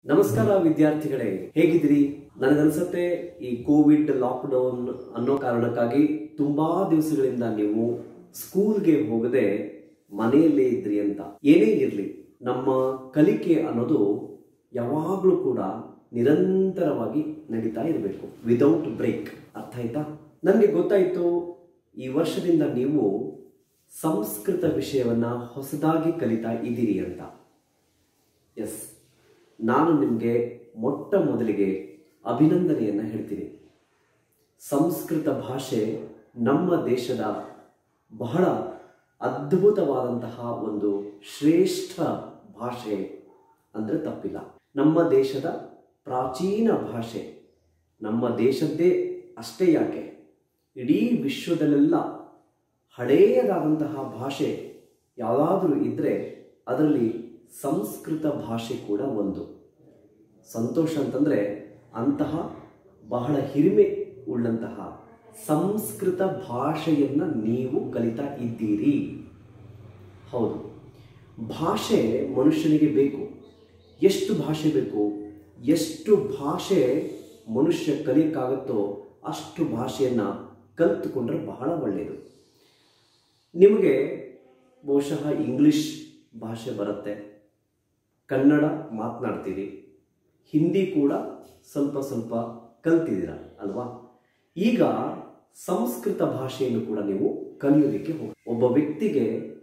ನಮಸ್ಕಾರ ವಿದ್ಯಾರ್ಥಿಗಳೇ ಹೇಗಿದ್ದೀರಿ ನನಗನ್ಸುತ್ತೆ ಈ ಕೋವಿಡ್ ಲಾಕ್ಡೌನ್ ಅನ್ನೋ ಕಾರಣಕ್ಕಾಗಿ ತುಂಬಾ ದಿವಸಗಳಿಂದ ನೀವು ಸ್ಕೂಲ್ಗೆ ಹೋಗದೆ ಮನೆಯಲ್ಲೇ ಇದ್ರಿ ಅಂತ ಏನೇ ಇರಲಿ ನಮ್ಮ ಕಲಿಕೆ ಅನ್ನೋದು ಯಾವಾಗಲೂ ಕೂಡ ನಿರಂತರವಾಗಿ ನಡೀತಾ ಇರಬೇಕು ವಿದೌಟ್ ಬ್ರೇಕ್ ಅರ್ಥ ಆಯ್ತಾ ನನಗೆ ಗೊತ್ತಾಯ್ತು ಈ ವರ್ಷದಿಂದ ನೀವು ಸಂಸ್ಕೃತ ವಿಷಯವನ್ನ ಹೊಸದಾಗಿ ಕಲಿತಾ ಇದ್ದೀರಿ ಅಂತ ಎಸ್ ನಾನು ನಿಮಗೆ ಮೊಟ್ಟ ಮೊದಲಿಗೆ ಅಭಿನಂದನೆಯನ್ನು ಹೇಳ್ತೀನಿ ಸಂಸ್ಕೃತ ಭಾಷೆ ನಮ್ಮ ದೇಶದ ಬಹಳ ಅದ್ಭುತವಾದಂತಹ ಒಂದು ಶ್ರೇಷ್ಠ ಭಾಷೆ ಅಂದರೆ ತಪ್ಪಿಲ್ಲ ನಮ್ಮ ದೇಶದ ಪ್ರಾಚೀನ ಭಾಷೆ ನಮ್ಮ ದೇಶದ್ದೇ ಅಷ್ಟೇ ಯಾಕೆ ಇಡೀ ವಿಶ್ವದಲ್ಲೆಲ್ಲ ಹಳೆಯದಾದಂತಹ ಭಾಷೆ ಯಾವುದಾದ್ರೂ ಇದ್ದರೆ ಅದರಲ್ಲಿ ಸಂಸ್ಕೃತ ಭಾಷೆ ಕೂಡ ಒಂದು ಸಂತೋಷ ಅಂತಂದರೆ ಅಂತಹ ಬಹಳ ಹಿರಿಮೆ ಉಳ್ಳಂತಹ ಸಂಸ್ಕೃತ ಭಾಷೆಯನ್ನು ನೀವು ಕಲಿತಾ ಇದ್ದೀರಿ ಹೌದು ಭಾಷೆ ಮನುಷ್ಯನಿಗೆ ಬೇಕು ಎಷ್ಟು ಭಾಷೆ ಬೇಕು ಎಷ್ಟು ಭಾಷೆ ಮನುಷ್ಯ ಕಲಿಯಕ್ಕಾಗುತ್ತೋ ಅಷ್ಟು ಭಾಷೆಯನ್ನು ಕಲಿತುಕೊಂಡ್ರೆ ಬಹಳ ಒಳ್ಳೆಯದು ನಿಮಗೆ ಬಹುಶಃ ಇಂಗ್ಲಿಷ್ ಭಾಷೆ ಬರುತ್ತೆ ಕನ್ನಡ ಮಾತನಾಡ್ತೀರಿ ಹಿಂದಿ ಕೂಡ ಸ್ವಲ್ಪ ಸ್ವಲ್ಪ ಕಲ್ತಿದ್ದೀರ ಅಲ್ವಾ ಈಗ ಸಂಸ್ಕೃತ ಭಾಷೆಯನ್ನು ಕೂಡ ನೀವು ಕಲಿಯೋದಕ್ಕೆ ಹೋಗಿ ಒಬ್ಬ ವ್ಯಕ್ತಿಗೆ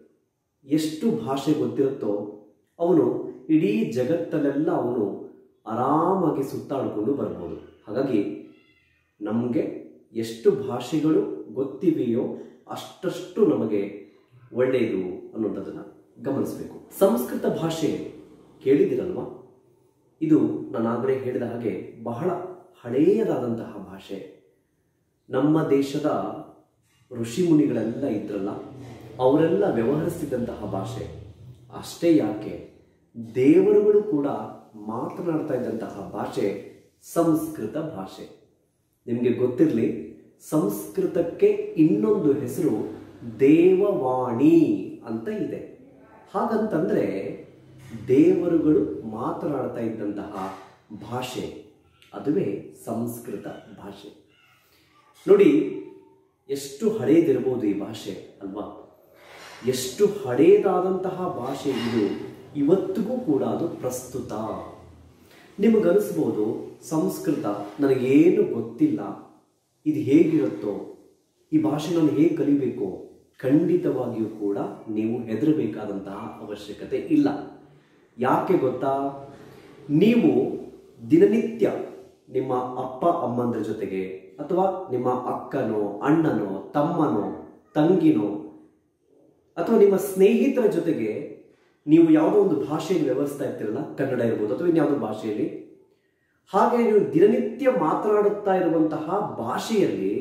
ಎಷ್ಟು ಭಾಷೆ ಗೊತ್ತಿರುತ್ತೋ ಅವನು ಇಡೀ ಜಗತ್ತಲ್ಲೆಲ್ಲ ಅವನು ಆರಾಮಾಗಿ ಸುತ್ತಾಡಿಕೊಂಡು ಬರ್ಬೋದು ಹಾಗಾಗಿ ನಮಗೆ ಎಷ್ಟು ಭಾಷೆಗಳು ಗೊತ್ತಿವೆಯೋ ಅಷ್ಟಷ್ಟು ನಮಗೆ ಒಳ್ಳೆಯದು ಅನ್ನೋಂಥದ್ದನ್ನು ಗಮನಿಸಬೇಕು ಸಂಸ್ಕೃತ ಭಾಷೆ ಕೇಳಿದಿರಲ್ವಾ ಇದು ನಾನು ಆಗಲೇ ಹೇಳಿದ ಹಾಗೆ ಬಹಳ ಹಳೆಯದಾದಂತಹ ಭಾಷೆ ನಮ್ಮ ದೇಶದ ಋಷಿಮುನಿಗಳೆಲ್ಲ ಇದ್ರಲ್ಲ ಅವರೆಲ್ಲ ವ್ಯವಹರಿಸ್ತಿದ್ದಂತಹ ಭಾಷೆ ಅಷ್ಟೇ ಯಾಕೆ ದೇವರುಗಳು ಕೂಡ ಮಾತನಾಡ್ತಾ ಇದ್ದಂತಹ ಭಾಷೆ ಸಂಸ್ಕೃತ ಭಾಷೆ ನಿಮಗೆ ಗೊತ್ತಿರಲಿ ಸಂಸ್ಕೃತಕ್ಕೆ ಇನ್ನೊಂದು ಹೆಸರು ದೇವವಾಣಿ ಅಂತ ಇದೆ ಹಾಗಂತಂದ್ರೆ ದೇವರುಗಳು ಮಾತನಾಡ್ತಾ ಇದ್ದಂತಹ ಭಾಷೆ ಅದುವೇ ಸಂಸ್ಕೃತ ಭಾಷೆ ನೋಡಿ ಎಷ್ಟು ಹಳೇದಿರ್ಬೋದು ಈ ಭಾಷೆ ಅಲ್ವಾ ಎಷ್ಟು ಹಳೇದಾದಂತಹ ಭಾಷೆ ಇದು ಇವತ್ತಿಗೂ ಕೂಡ ಅದು ಪ್ರಸ್ತುತ ನಿಮಗನಿಸ್ಬೋದು ಸಂಸ್ಕೃತ ನನಗೇನು ಗೊತ್ತಿಲ್ಲ ಇದು ಹೇಗಿರುತ್ತೋ ಈ ಭಾಷೆ ನಾನು ಹೇಗೆ ಕಲಿಬೇಕು ಖಂಡಿತವಾಗಿಯೂ ಕೂಡ ನೀವು ಹೆದರಬೇಕಾದಂತಹ ಅವಶ್ಯಕತೆ ಇಲ್ಲ ಯಾಕೆ ಗೊತ್ತಾ ನೀವು ದಿನನಿತ್ಯ ನಿಮ್ಮ ಅಪ್ಪ ಅಮ್ಮಂದ್ರ ಜೊತೆಗೆ ಅಥವಾ ನಿಮ್ಮ ಅಕ್ಕನೋ ಅಣ್ಣನೋ ತಮ್ಮನೋ ತಂಗಿನೋ ಅಥವಾ ನಿಮ್ಮ ಸ್ನೇಹಿತರ ಜೊತೆಗೆ ನೀವು ಯಾವುದೋ ಒಂದು ಭಾಷೆಯಲ್ಲಿ ವ್ಯವಹರಿಸ್ತಾ ಇರ್ತೀರಲ್ಲ ಕನ್ನಡ ಇರ್ಬೋದು ಅಥವಾ ಇನ್ಯಾವುದೋ ಭಾಷೆಯಲ್ಲಿ ಹಾಗೆ ನೀವು ದಿನನಿತ್ಯ ಮಾತನಾಡುತ್ತಾ ಇರುವಂತಹ ಭಾಷೆಯಲ್ಲಿ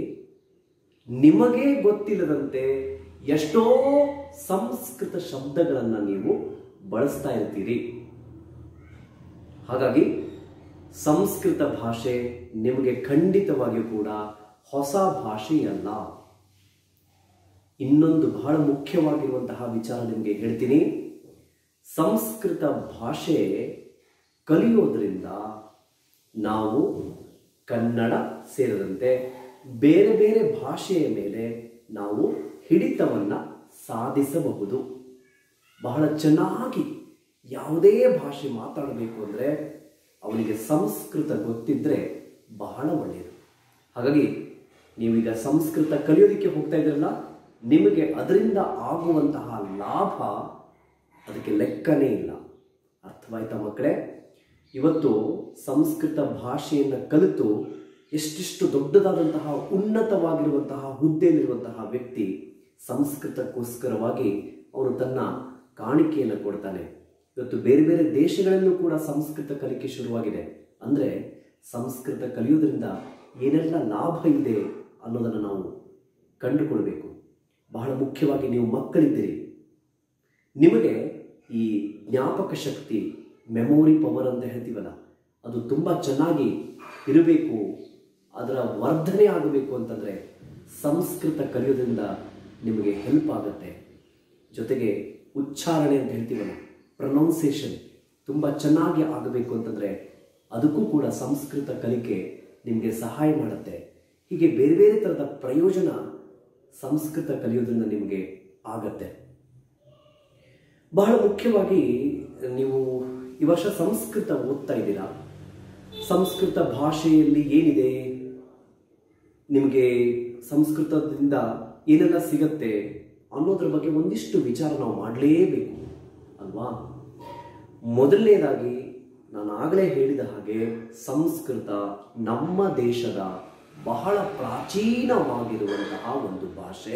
ನಿಮಗೇ ಗೊತ್ತಿಲ್ಲದಂತೆ ಎಷ್ಟೋ ಸಂಸ್ಕೃತ ಶಬ್ದಗಳನ್ನು ನೀವು ಬಳಸ್ತಾ ಇರ್ತೀರಿ ಹಾಗಾಗಿ ಸಂಸ್ಕೃತ ಭಾಷೆ ನಿಮಗೆ ಖಂಡಿತವಾಗಿಯೂ ಕೂಡ ಹೊಸ ಭಾಷೆಯಲ್ಲ ಇನ್ನೊಂದು ಬಹಳ ಮುಖ್ಯವಾಗಿರುವಂತಹ ವಿಚಾರ ನಿಮಗೆ ಹೇಳ್ತೀನಿ ಸಂಸ್ಕೃತ ಭಾಷೆ ಕಲಿಯೋದ್ರಿಂದ ನಾವು ಕನ್ನಡ ಸೇರಿದಂತೆ ಬೇರೆ ಬೇರೆ ಭಾಷೆಯ ಮೇಲೆ ನಾವು ಹಿಡಿತವನ್ನು ಸಾಧಿಸಬಹುದು ಬಹಳ ಚೆನ್ನಾಗಿ ಯಾವುದೇ ಭಾಷೆ ಮಾತಾಡಬೇಕು ಅಂದರೆ ಅವನಿಗೆ ಸಂಸ್ಕೃತ ಗೊತ್ತಿದ್ದರೆ ಬಹಳ ಒಳ್ಳೆಯದು ಹಾಗಾಗಿ ನೀವೀಗ ಸಂಸ್ಕೃತ ಕಲಿಯೋದಕ್ಕೆ ಹೋಗ್ತಾ ಇದ್ರಲ್ಲ ನಿಮಗೆ ಅದರಿಂದ ಆಗುವಂತಹ ಲಾಭ ಅದಕ್ಕೆ ಲೆಕ್ಕನೇ ಇಲ್ಲ ಅರ್ಥವಾಯ್ತಾ ಮಕ್ಕಳೇ ಇವತ್ತು ಸಂಸ್ಕೃತ ಭಾಷೆಯನ್ನು ಕಲಿತು ಎಷ್ಟೆಷ್ಟು ದೊಡ್ಡದಾದಂತಹ ಉನ್ನತವಾಗಿರುವಂತಹ ಹುದ್ದೆಯಲ್ಲಿರುವಂತಹ ವ್ಯಕ್ತಿ ಸಂಸ್ಕೃತಕ್ಕೋಸ್ಕರವಾಗಿ ಅವನು ತನ್ನ ಕಾಣಿಕೆಯನ್ನು ಕೊಡ್ತಾನೆ ಇವತ್ತು ಬೇರೆ ಬೇರೆ ದೇಶಗಳಲ್ಲೂ ಕೂಡ ಸಂಸ್ಕೃತ ಕಲಿಕೆ ಶುರುವಾಗಿದೆ ಅಂದರೆ ಸಂಸ್ಕೃತ ಕಲಿಯೋದ್ರಿಂದ ಏನೆಲ್ಲ ಲಾಭ ಇದೆ ಅನ್ನೋದನ್ನು ನಾವು ಕಂಡುಕೊಳ್ಬೇಕು ಬಹಳ ಮುಖ್ಯವಾಗಿ ನೀವು ಮಕ್ಕಳಿದ್ದೀರಿ ನಿಮಗೆ ಈ ಜ್ಞಾಪಕ ಶಕ್ತಿ ಮೆಮೊರಿ ಪವರ್ ಅಂತ ಹೇಳ್ತೀವಲ್ಲ ಅದು ತುಂಬ ಚೆನ್ನಾಗಿ ಇರಬೇಕು ಅದರ ವರ್ಧನೆ ಆಗಬೇಕು ಅಂತಂದರೆ ಸಂಸ್ಕೃತ ಕಲಿಯೋದ್ರಿಂದ ನಿಮಗೆ ಹೆಲ್ಪ್ ಆಗುತ್ತೆ ಜೊತೆಗೆ ಉಚ್ಚಾರಣೆ ಅಂತ ಹೇಳ್ತೀವಲ್ಲ ಪ್ರೊನೌನ್ಸಿಯೇಷನ್ ತುಂಬ ಚೆನ್ನಾಗಿ ಆಗಬೇಕು ಅಂತಂದರೆ ಅದಕ್ಕೂ ಕೂಡ ಸಂಸ್ಕೃತ ಕಲಿಕೆ ನಿಮಗೆ ಸಹಾಯ ಮಾಡುತ್ತೆ ಹೀಗೆ ಬೇರೆ ಬೇರೆ ಥರದ ಪ್ರಯೋಜನ ಸಂಸ್ಕೃತ ಕಲಿಯೋದ್ರಿಂದ ನಿಮಗೆ ಆಗತ್ತೆ ಬಹಳ ಮುಖ್ಯವಾಗಿ ನೀವು ಈ ವರ್ಷ ಸಂಸ್ಕೃತ ಓದ್ತಾ ಇದ್ದೀರಾ ಸಂಸ್ಕೃತ ಭಾಷೆಯಲ್ಲಿ ಏನಿದೆ ನಿಮಗೆ ಸಂಸ್ಕೃತದಿಂದ ಏನೆಲ್ಲ ಸಿಗತ್ತೆ ಅನ್ನೋದ್ರ ಬಗ್ಗೆ ಒಂದಿಷ್ಟು ವಿಚಾರ ನಾವು ಮಾಡಲೇಬೇಕು ಅಲ್ವಾ ಮೊದಲನೇದಾಗಿ ನಾನು ಆಗಲೇ ಹೇಳಿದ ಹಾಗೆ ಸಂಸ್ಕೃತ ನಮ್ಮ ದೇಶದ ಬಹಳ ಪ್ರಾಚೀನವಾಗಿರುವಂತಹ ಒಂದು ಭಾಷೆ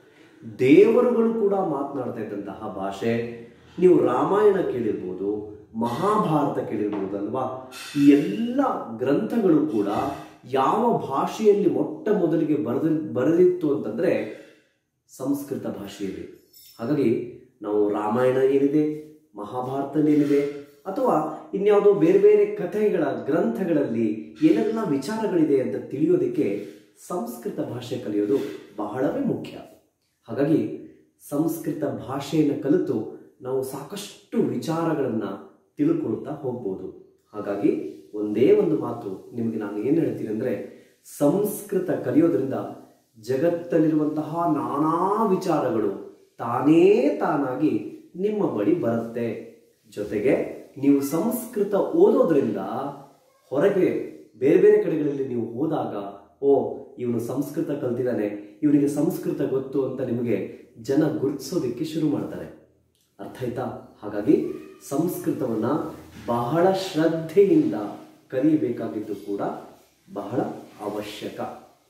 ದೇವರುಗಳು ಕೂಡ ಮಾತನಾಡ್ತಾ ಇದ್ದಂತಹ ಭಾಷೆ ನೀವು ರಾಮಾಯಣ ಕೇಳಿರ್ಬೋದು ಮಹಾಭಾರತ ಕೇಳಿರ್ಬೋದು ಅಲ್ವಾ ಈ ಎಲ್ಲ ಗ್ರಂಥಗಳು ಕೂಡ ಯಾವ ಭಾಷೆಯಲ್ಲಿ ಮೊಟ್ಟ ಮೊದಲಿಗೆ ಬರೆದ ಬರೆದಿತ್ತು ಅಂತಂದ್ರೆ ಸಂಸ್ಕೃತ ಭಾಷೆಯಲ್ಲಿ ಹಾಗಾಗಿ ನಾವು ರಾಮಾಯಣ ಏನಿದೆ ಮಹಾಭಾರತ ಏನಿದೆ ಅಥವಾ ಇನ್ಯಾವುದೋ ಬೇರೆ ಬೇರೆ ಕಥೆಗಳ ಗ್ರಂಥಗಳಲ್ಲಿ ಏನೆಲ್ಲ ವಿಚಾರಗಳಿದೆ ಅಂತ ತಿಳಿಯೋದಕ್ಕೆ ಸಂಸ್ಕೃತ ಭಾಷೆ ಕಲಿಯೋದು ಬಹಳವೇ ಮುಖ್ಯ ಹಾಗಾಗಿ ಸಂಸ್ಕೃತ ಭಾಷೆಯನ್ನು ಕಲಿತು ನಾವು ಸಾಕಷ್ಟು ವಿಚಾರಗಳನ್ನು ತಿಳ್ಕೊಳ್ತಾ ಹೋಗ್ಬೋದು ಹಾಗಾಗಿ ಒಂದೇ ಒಂದು ಮಾತು ನಿಮಗೆ ನಾನು ಏನು ಹೇಳ್ತೀನಿ ಅಂದರೆ ಸಂಸ್ಕೃತ ಕಲಿಯೋದ್ರಿಂದ ಜಗತ್ತಲ್ಲಿರುವಂತಹ ನಾನಾ ವಿಚಾರಗಳು ತಾನೇ ತಾನಾಗಿ ನಿಮ್ಮ ಬಳಿ ಬರುತ್ತೆ ಜೊತೆಗೆ ನೀವು ಸಂಸ್ಕೃತ ಓದೋದ್ರಿಂದ ಹೊರಗೆ ಬೇರೆ ಬೇರೆ ಕಡೆಗಳಲ್ಲಿ ನೀವು ಹೋದಾಗ ಓ ಇವನು ಸಂಸ್ಕೃತ ಕಲ್ತಿದ್ದಾನೆ ಇವನಿಗೆ ಸಂಸ್ಕೃತ ಗೊತ್ತು ಅಂತ ನಿಮಗೆ ಜನ ಗುರುತಿಸೋದಕ್ಕೆ ಶುರು ಮಾಡ್ತಾರೆ ಅರ್ಥ ಆಯ್ತಾ ಹಾಗಾಗಿ ಸಂಸ್ಕೃತವನ್ನ ಬಹಳ ಶ್ರದ್ಧೆಯಿಂದ ಕಲಿಯಬೇಕಾಗಿದ್ದು ಕೂಡ ಬಹಳ ಅವಶ್ಯಕ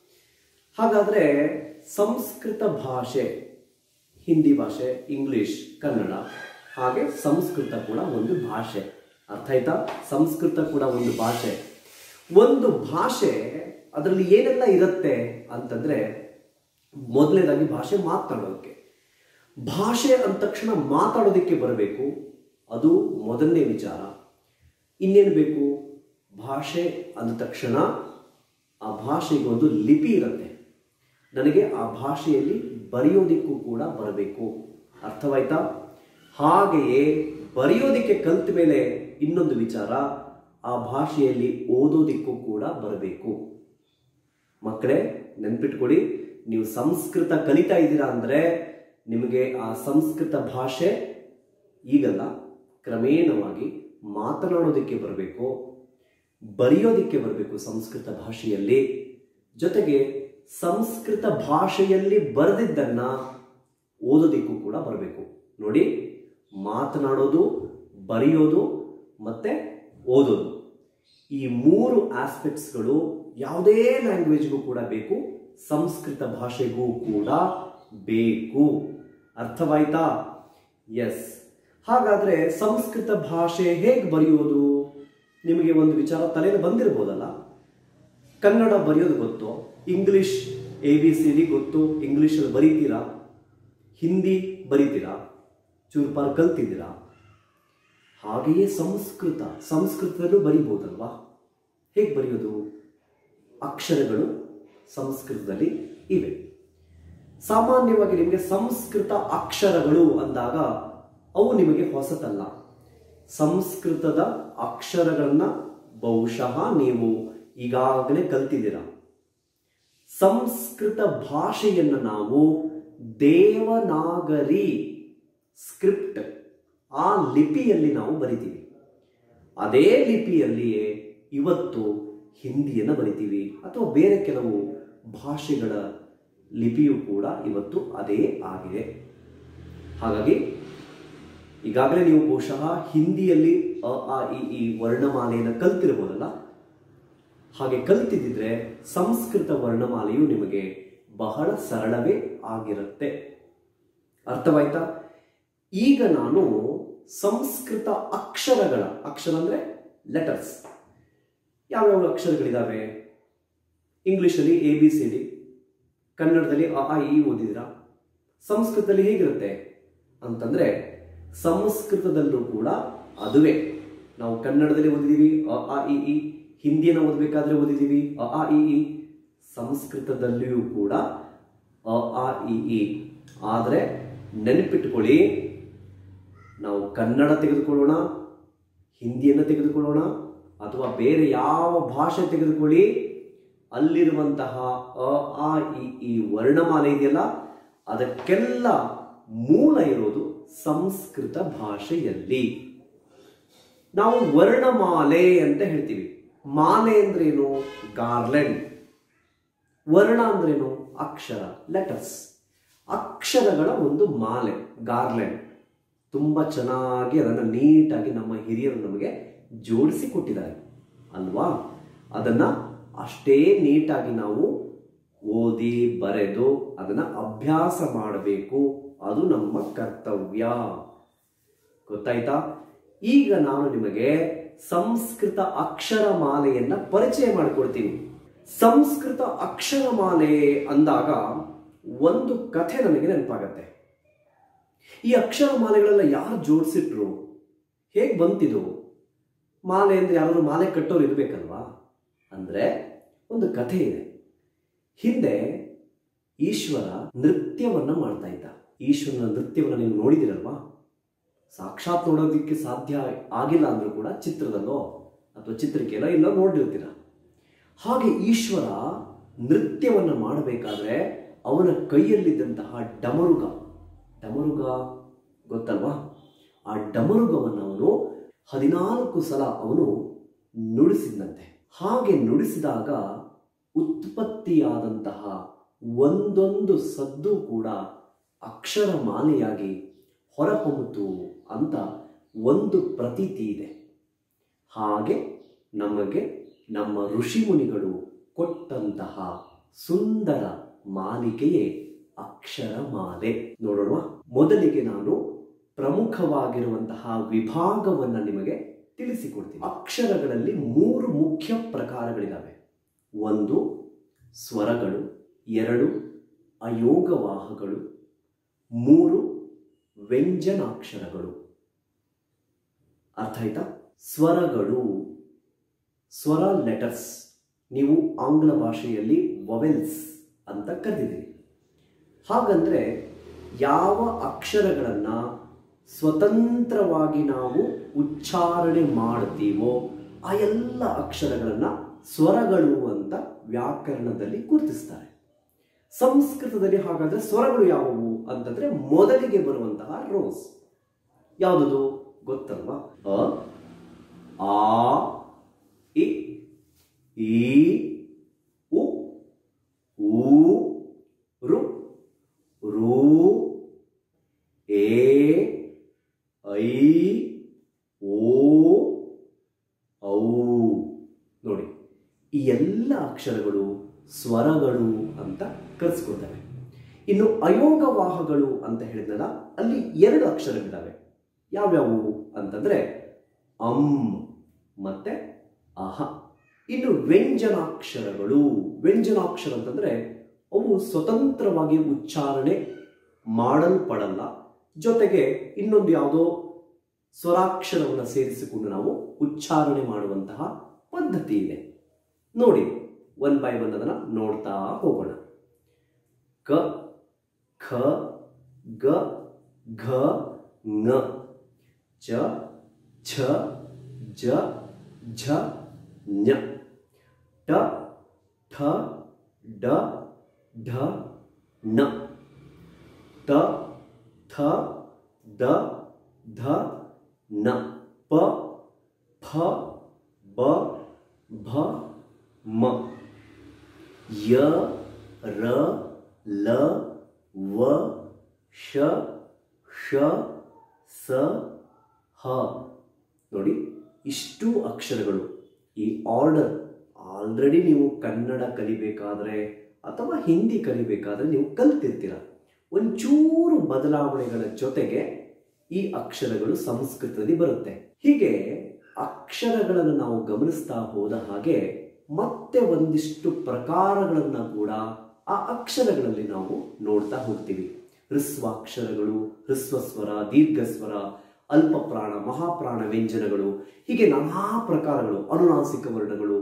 ಹಾಗಾದ್ರೆ ಸಂಸ್ಕೃತ ಭಾಷೆ ಹಿಂದಿ ಭಾಷೆ ಇಂಗ್ಲಿಷ್ ಕನ್ನಡ ಹಾಗೆ ಸಂಸ್ಕೃತ ಕೂಡ ಒಂದು ಭಾಷೆ ಅರ್ಥ ಆಯ್ತಾ ಸಂಸ್ಕೃತ ಕೂಡ ಒಂದು ಭಾಷೆ ಒಂದು ಭಾಷೆ ಅದರಲ್ಲಿ ಏನೆಲ್ಲ ಇರುತ್ತೆ ಅಂತಂದ್ರೆ ಮೊದಲನೇದಾಗಿ ಭಾಷೆ ಮಾತನಾಡೋದಕ್ಕೆ ಭಾಷೆ ಅಂದ ತಕ್ಷಣ ಮಾತಾಡೋದಕ್ಕೆ ಬರಬೇಕು ಅದು ಮೊದಲನೇ ವಿಚಾರ ಇನ್ನೇನು ಬೇಕು ಭಾಷೆ ಅಂದ ತಕ್ಷಣ ಆ ಭಾಷೆಗೆ ಒಂದು ಲಿಪಿ ಇರುತ್ತೆ ನನಗೆ ಆ ಭಾಷೆಯಲ್ಲಿ ಬರೆಯೋದಿಕ್ಕೂ ಕೂಡ ಬರಬೇಕು ಅರ್ಥವಾಯ್ತಾ ಹಾಗೆಯೇ ಬರೆಯೋದಿಕ್ಕೆ ಕಲ್ತ ಮೇಲೆ ಇನ್ನೊಂದು ವಿಚಾರ ಆ ಭಾಷೆಯಲ್ಲಿ ಓದೋದಿಕ್ಕೂ ಕೂಡ ಬರಬೇಕು ಮಕ್ಕಳೇ ನೆನ್ಪಿಟ್ಕೊಡಿ ನೀವು ಸಂಸ್ಕೃತ ಕಲಿತಾ ಇದ್ದೀರಾ ಅಂದ್ರೆ ನಿಮಗೆ ಆ ಸಂಸ್ಕೃತ ಭಾಷೆ ಈಗಲ್ಲ ಕ್ರಮೇಣವಾಗಿ ಮಾತನಾಡೋದಕ್ಕೆ ಬರಬೇಕು ಬರೆಯೋದಿಕ್ಕೆ ಬರಬೇಕು ಸಂಸ್ಕೃತ ಭಾಷೆಯಲ್ಲಿ ಜೊತೆಗೆ ಸಂಸ್ಕೃತ ಭಾಷೆಯಲ್ಲಿ ಬರೆದಿದ್ದನ್ನ ಓದೋದಿಕ್ಕೂ ಕೂಡ ಬರಬೇಕು ನೋಡಿ ಮಾತನಾಡೋದು ಬರೆಯೋದು ಮತ್ತೆ ಓದೋದು ಈ ಮೂರು ಆಸ್ಪೆಕ್ಟ್ಸ್ಗಳು ಯಾವುದೇ ಲ್ಯಾಂಗ್ವೇಜ್ಗೂ ಕೂಡ ಬೇಕು ಸಂಸ್ಕೃತ ಭಾಷೆಗೂ ಕೂಡ ಬೇಕು ಅರ್ಥವಾಯ್ತಾ ಎಸ್ ಹಾಗಾದ್ರೆ ಸಂಸ್ಕೃತ ಭಾಷೆ ಹೇಗೆ ಬರೆಯೋದು ನಿಮಗೆ ಒಂದು ವಿಚಾರ ತಲೆಯಲ್ಲಿ ಬಂದಿರಬಹುದಲ್ಲ ಕನ್ನಡ ಬರೆಯೋದು ಗೊತ್ತು English A B C D ಗೊತ್ತು ಇಂಗ್ಲಿಷಲ್ಲಿ ಬರೀತೀರಾ ಹಿಂದಿ ಬರೀತೀರಾ ಚೂರುಪಾರು ಕಲ್ತಿದ್ದೀರಾ ಹಾಗೆಯೇ ಸಂಸ್ಕೃತ ಸಂಸ್ಕೃತದಲ್ಲೂ ಬರೀಬಹುದಲ್ವಾ ಹೇಗೆ ಬರೆಯೋದು ಅಕ್ಷರಗಳು ಸಂಸ್ಕೃತದಲ್ಲಿ ಇವೆ ಸಾಮಾನ್ಯವಾಗಿ ನಿಮಗೆ ಸಂಸ್ಕೃತ ಅಕ್ಷರಗಳು ಅಂದಾಗ ಅವು ನಿಮಗೆ ಹೊಸತಲ್ಲ ಸಂಸ್ಕೃತದ ಅಕ್ಷರಗಳನ್ನ ಬಹುಶಃ ನೀವು ಈಗಾಗಲೇ ಕಲ್ತಿದ್ದೀರಾ ಸಂಸ್ಕೃತ ಭಾಷೆಯನ್ನ ನಾವು ದೇವನಾಗರಿ ಸ್ಕ್ರಿಪ್ಟ್ ಆ ಲಿಪಿಯಲ್ಲಿ ನಾವು ಬರಿತೀವಿ ಅದೇ ಲಿಪಿಯಲ್ಲಿಯೇ ಇವತ್ತು ಹಿಂದಿಯನ್ನು ಬರಿತೀವಿ ಅಥವಾ ಬೇರೆ ಕೆಲವು ಭಾಷೆಗಳ ಲಿಪಿಯು ಕೂಡ ಇವತ್ತು ಅದೇ ಆಗಿದೆ ಹಾಗಾಗಿ ಈಗಾಗಲೇ ನೀವು ಬಹುಶಃ ಹಿಂದಿಯಲ್ಲಿ ಅ ಆ ಇ ಈ ವರ್ಣಮಾಲೆಯನ್ನು ಕಲ್ತಿರ್ಬೋದಲ್ಲ ಹಾಗೆ ಕಲ್ತಿದ್ದಿದ್ರೆ ಸಂಸ್ಕೃತ ವರ್ಣಮಾಲೆಯು ನಿಮಗೆ ಬಹಳ ಸರಳವೇ ಆಗಿರುತ್ತೆ ಅರ್ಥವಾಯ್ತಾ ಈಗ ನಾನು ಸಂಸ್ಕೃತ ಅಕ್ಷರಗಳ ಅಕ್ಷರ ಅಂದ್ರೆ ಲೆಟರ್ಸ್ ಯಾವ್ಯಾವ ಅಕ್ಷರಗಳಿದಾವೆ ಇಂಗ್ಲಿಷಲ್ಲಿ ಎ ಬಿ ಸಿ ಡಿ ಕನ್ನಡದಲ್ಲಿ ಅ ಆ ಇ ಓದಿದಿರಾ ಸಂಸ್ಕೃತದಲ್ಲಿ ಹೇಗಿರುತ್ತೆ ಅಂತಂದ್ರೆ ಸಂಸ್ಕೃತದಲ್ಲೂ ಕೂಡ ಅದುವೇ ನಾವು ಕನ್ನಡದಲ್ಲಿ ಓದಿದೀವಿ ಅ ಆ ಇ ಈ ಹಿಂದಿಯನ್ನು ಓದಬೇಕಾದ್ರೆ ಓದಿದೀವಿ ಅ ಆ ಇ ಈ ಸಂಸ್ಕೃತದಲ್ಲಿಯೂ ಕೂಡ ಅ ಆ ಇ ಈ ಆದರೆ ನೆನಪಿಟ್ಕೊಳ್ಳಿ ನಾವು ಕನ್ನಡ ತೆಗೆದುಕೊಳ್ಳೋಣ ಹಿಂದಿಯನ್ನು ತೆಗೆದುಕೊಳ್ಳೋಣ ಅಥವಾ ಬೇರೆ ಯಾವ ಭಾಷೆ ತೆಗೆದುಕೊಳ್ಳಿ ಅಲ್ಲಿರುವಂತಹ ಅ ಆ ಇ ಈ ವರ್ಣಮಾಲೆ ಇದೆಯಲ್ಲ ಅದಕ್ಕೆಲ್ಲ ಮೂಲ ಇರೋದು ಸಂಸ್ಕೃತ ಭಾಷೆಯಲ್ಲಿ ನಾವು ವರ್ಣಮಾಲೆ ಅಂತ ಹೇಳ್ತೀವಿ ಮಾಲೆ ಅಂದ್ರೇನು ಗಾರ್ಲೆಂಡ್ ವರ್ಣ ಅಂದ್ರೇನು ಅಕ್ಷರ ಲೆಟರ್ಸ್ ಅಕ್ಷರಗಳ ಒಂದು ಮಾಲೆ ಗಾರ್ಲೆಂಡ್ ತುಂಬ ಚೆನ್ನಾಗಿ ಅದನ್ನು ನೀಟಾಗಿ ನಮ್ಮ ಹಿರಿಯರು ನಮಗೆ ಜೋಡಿಸಿ ಕೊಟ್ಟಿದ್ದಾರೆ ಅಲ್ವಾ ಅದನ್ನ ಅಷ್ಟೇ ನೀಟಾಗಿ ನಾವು ಓದಿ ಬರೆದು ಅದನ್ನ ಅಭ್ಯಾಸ ಮಾಡಬೇಕು ಅದು ನಮ್ಮ ಕರ್ತವ್ಯ ಗೊತ್ತಾಯ್ತಾ ಈಗ ನಾನು ನಿಮಗೆ ಸಂಸ್ಕೃತ ಅಕ್ಷರಮಾಲೆಯನ್ನ ಪರಿಚಯ ಮಾಡಿಕೊಡ್ತೀನಿ ಸಂಸ್ಕೃತ ಅಕ್ಷರಮಾಲೆ ಅಂದಾಗ ಒಂದು ಕಥೆ ನನಗೆ ನೆನಪಾಗತ್ತೆ ಈ ಅಕ್ಷರಮಾಲೆಗಳೆಲ್ಲ ಯಾರು ಜೋಡಿಸಿಟ್ರು ಹೇಗೆ ಬಂತಿದು ಮಾಲೆ ಅಂದ್ರೆ ಯಾರು ಮಾಲೆ ಕಟ್ಟೋರು ಇರ್ಬೇಕಲ್ವಾ ಅಂದ್ರೆ ಒಂದು ಕಥೆ ಇದೆ ಹಿಂದೆ ಈಶ್ವರ ನೃತ್ಯವನ್ನ ಮಾಡ್ತಾ ಇದ್ದ ಈಶ್ವರನ ನೃತ್ಯವನ್ನ ನೀವು ನೋಡಿದಿರಲ್ವಾ ಸಾಕ್ಷಾತ್ ನೋಡೋದಕ್ಕೆ ಸಾಧ್ಯ ಆಗಿಲ್ಲ ಅಂದ್ರೂ ಕೂಡ ಚಿತ್ರದಲ್ಲೋ ಅಥವಾ ಚಿತ್ರಕ್ಕೆಲ್ಲ ಇಲ್ಲ ನೋಡಿರ್ತೀರ ಹಾಗೆ ಈಶ್ವರ ನೃತ್ಯವನ್ನ ಮಾಡಬೇಕಾದ್ರೆ ಅವನ ಕೈಯಲ್ಲಿದ್ದಂತಹ ಡಮರುಗ ಡಮರುಗ ಗೊತ್ತಲ್ವಾ ಆ ಡಮರುಗವನ್ನು ಅವನು ಹದಿನಾಲ್ಕು ಸಲ ಅವನು ನುಡಿಸಿದಂತೆ ಹಾಗೆ ನುಡಿಸಿದಾಗ ಉತ್ಪತ್ತಿಯಾದಂತಹ ಒಂದೊಂದು ಸದ್ದು ಕೂಡ ಅಕ್ಷರ ಮಾಲೆಯಾಗಿ ಹೊರಹೊಮ್ಮಿತು ಅಂತ ಒಂದು ಪ್ರತೀತಿ ಇದೆ ಹಾಗೆ ನಮಗೆ ನಮ್ಮ ಋಷಿಮುನಿಗಳು ಕೊಟ್ಟಂತಹ ಸುಂದರ ಮಾಲಿಕೆಯೇ ಅಕ್ಷರ ಮಾಲೆ ನೋಡೋಣ ಮೊದಲಿಗೆ ನಾನು ಪ್ರಮುಖವಾಗಿರುವಂತಹ ವಿಭಾಗವನ್ನು ನಿಮಗೆ ತಿಳಿಸಿಕೊಡ್ತೀನಿ ಅಕ್ಷರಗಳಲ್ಲಿ ಮೂರು ಮುಖ್ಯ ಪ್ರಕಾರಗಳಿದ್ದಾವೆ ಒಂದು ಸ್ವರಗಳು ಎರಡು ಅಯೋಗವಾಹಗಳು ಮೂರು ವ್ಯಂಜನಾಕ್ಷರಗಳು ಅರ್ಥ ಆಯ್ತಾ ಸ್ವರಗಳು ಸ್ವರ ಲೆಟರ್ಸ್ ನೀವು ಆಂಗ್ಲ ಭಾಷೆಯಲ್ಲಿ ವವೆಲ್ಸ್ ಅಂತ ಕರೆದಿದ್ದೀರಿ ಹಾಗಂದ್ರೆ ಯಾವ ಅಕ್ಷರಗಳನ್ನು ಸ್ವತಂತ್ರವಾಗಿ ನಾವು ಉಚ್ಚಾರಣೆ ಮಾಡ್ತೀವೋ ಆ ಎಲ್ಲ ಅಕ್ಷರಗಳನ್ನು ಸ್ವರಗಳು ಅಂತ ವ್ಯಾಕರಣದಲ್ಲಿ ಗುರುತಿಸ್ತಾರೆ ಸಂಸ್ಕೃತದಲ್ಲಿ ಹಾಗಾದ್ರೆ ಸ್ವರಗಳು ಯಾವುವು ಅಂತಂದ್ರೆ ಮೊದಲಿಗೆ ಬರುವಂತಹ ರೋಸ್ ಯಾವುದದು ಗೊತ್ತಲ್ವಾ ಅ ಆ ಇ ಈ ಉ ಊ ರು ರೂ ಎ ಐ ಓ ಔ ನೋಡಿ ಈ ಎಲ್ಲ ಅಕ್ಷರಗಳು ಸ್ವರಗಳು ಅಂತ ಕರೆಸ್ಕೊಳ್ತವೆ ಇನ್ನು ಅಯೋಗವಾಹಗಳು ಅಂತ ಹೇಳಿದ್ನಲ್ಲ ಅಲ್ಲಿ ಎರಡು ಅಕ್ಷರಗಳಿದ್ದಾವೆ ಯಾವ್ಯಾವು ಅಂತಂದ್ರೆ ಅಂ ಮತ್ತೆ ಅಹ ಇನ್ನು ವ್ಯಂಜನಾಕ್ಷರಗಳು ವ್ಯಂಜನಾಕ್ಷರ ಅಂತಂದ್ರೆ ಅವು ಸ್ವತಂತ್ರವಾಗಿ ಉಚ್ಚಾರಣೆ ಮಾಡಲ್ಪಡಲ್ಲ ಜೊತೆಗೆ ಇನ್ನೊಂದು ಯಾವುದೋ ಸ್ವರಾಕ್ಷರವನ್ನು ಸೇರಿಸಿಕೊಂಡು ನಾವು ಉಚ್ಚಾರಣೆ ಮಾಡುವಂತಹ ಪದ್ಧತಿ ಇದೆ ನೋಡಿ ಒನ್ ಬೈ ಒನ್ ಅದನ್ನ ನೋಡ್ತಾ ಹೋಗೋಣ ಕ ಖ ಗ ಘ ङ ಚ ಛ ಜ ಝ ಞ ಟ ಠ ಡ ಢ ಣ ತ ಥ ದ ಧ ನ ಪ ಫ ಬ ಭ ಮ ಯ ರ ಲ ವ ಶ ಷ ಸ ಹ ನೋಡಿ ಇಷ್ಟು ಅಕ್ಷರಗಳು ಈ ಆರ್ಡರ್ ಆಲ್ರೆಡಿ ನೀವು ಕನ್ನಡ ಕಲಿಬೇಕಾದ್ರೆ ಅಥವಾ ಹಿಂದಿ ಕಲಿಬೇಕಾದ್ರೆ ನೀವು ಕಲ್ತಿರ್ತೀರ ಒಂಚೂರು ಬದಲಾವಣೆಗಳ ಜೊತೆಗೆ ಈ ಅಕ್ಷರಗಳು ಸಂಸ್ಕೃತದಲ್ಲಿ ಬರುತ್ತೆ ಹೀಗೆ ಅಕ್ಷರಗಳನ್ನು ನಾವು ಗಮನಿಸ್ತಾ ಹೋದ ಹಾಗೆ ಮತ್ತೆ ಒಂದಿಷ್ಟು ಪ್ರಕಾರಗಳನ್ನು ಕೂಡ ಆ ಅಕ್ಷರಗಳಲ್ಲಿ ನಾವು ನೋಡ್ತಾ ಹೋಗ್ತೀವಿ ಹೃಸ್ವಾಕ್ಷರಗಳು ಹೃಸ್ವಸ್ವರ ದೀರ್ಘಸ್ವರ ಅಲ್ಪ ಪ್ರಾಣ ಮಹಾಪ್ರಾಣ ವ್ಯಂಜನಗಳು ಹೀಗೆ ನಾನಾ ಪ್ರಕಾರಗಳು ಅನುನಾಸಿಕ ವರ್ಣಗಳು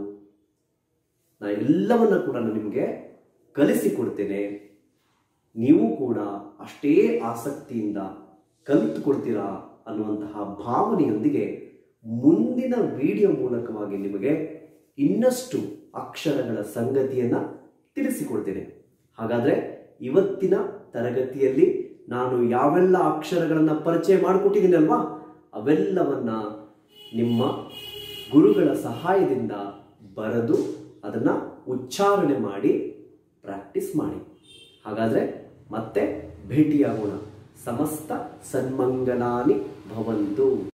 ನಾ ಎಲ್ಲವನ್ನ ಕೂಡ ನಾನು ನಿಮಗೆ ಕಲಿಸಿಕೊಡ್ತೇನೆ ನೀವು ಕೂಡ ಅಷ್ಟೇ ಆಸಕ್ತಿಯಿಂದ ಕಲಿತುಕೊಳ್ತೀರಾ ಅನ್ನುವಂತಹ ಭಾವನೆಯೊಂದಿಗೆ ಮುಂದಿನ ವಿಡಿಯೋ ಮೂಲಕವಾಗಿ ನಿಮಗೆ ಇನ್ನಷ್ಟು ಅಕ್ಷರಗಳ ಸಂಗತಿಯನ್ನ ತಿಳಿಸಿಕೊಡ್ತೇನೆ ಹಾಗಾದ್ರೆ ಇವತ್ತಿನ ತರಗತಿಯಲ್ಲಿ ನಾನು ಯಾವೆಲ್ಲ ಅಕ್ಷರಗಳನ್ನ ಪರಿಚಯ ಮಾಡಿಕೊಟ್ಟಿದ್ದೀನಲ್ವಾ ಅವೆಲ್ಲವನ್ನ ನಿಮ್ಮ ಗುರುಗಳ ಸಹಾಯದಿಂದ ಬರೆದು ಅದನ್ನ ಉಚ್ಚಾರಣೆ ಮಾಡಿ ಪ್ರಾಕ್ಟೀಸ್ ಮಾಡಿ ಹಾಗಾದ್ರೆ ಮತ್ತೆ ಭೇಟಿಯಾಗೋಣ ಸಮಸ್ತ ಸನ್ಮಂಗಲಾನಿ ಭವಂತು